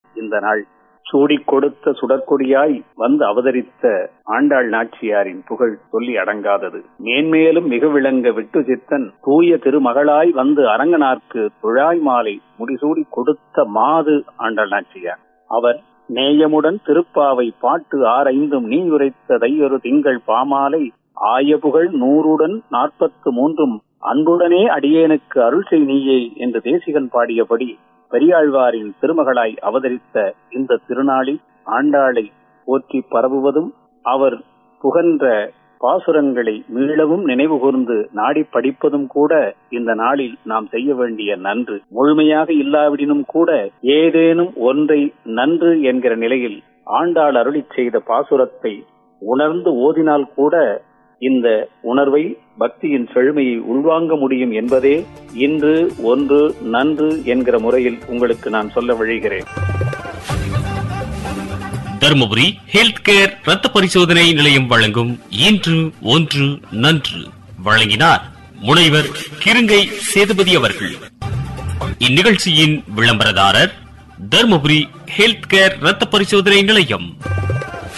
இந்த நாள் சூடிக் கொடுத்த சுடற்கொடியாய் வந்து அவதரித்த ஆண்டாள் நாச்சியாரின் புகழ் சொல்லி அடங்காதது மேன்மேலும் மிக விளங்க விட்டு சித்தன் தூய திருமகளாய் வந்து அரங்கனார்க்கு துழாய் மாலை முடிசூடி கொடுத்த மாது ஆண்டாள் நாச்சியார் அவர் நேயமுடன் திருப்பாவை பாட்டு ஆரைந்தும் நீ உரைத்த தையொரு திங்கள் பாமாலை ஆய புகழ் நூறுடன் நாற்பத்து மூன்றும் அன்புடனே அடியேனுக்கு அருள் செய் நீயே என்று தேசிகன் பாடியபடி பெரியாழ்வாரின் திருமகளாய் அவதரித்த இந்த திருநாளில் ஆண்டாளை போற்றி பரவுவதும் அவர் புகன்ற பாசுரங்களை மீளவும் நினைவு கூர்ந்து நாடி படிப்பதும் கூட இந்த நாளில் நாம் செய்ய வேண்டிய நன்று முழுமையாக இல்லாவிடினும் கூட ஏதேனும் ஒன்றை நன்று என்கிற நிலையில் ஆண்டாள் அருளிச் செய்த பாசுரத்தை உணர்ந்து ஓதினால் கூட இந்த உணர்வை பக்தியின் செழுமையை உள்வாங்க முடியும் என்பதே இன்று ஒன்று நன்று என்கிற முறையில் உங்களுக்கு நான் சொல்ல விழைகிறேன் தருமபுரி ஹெல்த் கேர் ரத்த பரிசோதனை நிலையம் வழங்கும் இன்று ஒன்று நன்று வழங்கினார் முனைவர் கிருங்கை சேதுபதி அவர்கள் இந்நிகழ்ச்சியின் விளம்பரதாரர் தருமபுரி ஹெல்த் கேர் ரத்த பரிசோதனை நிலையம்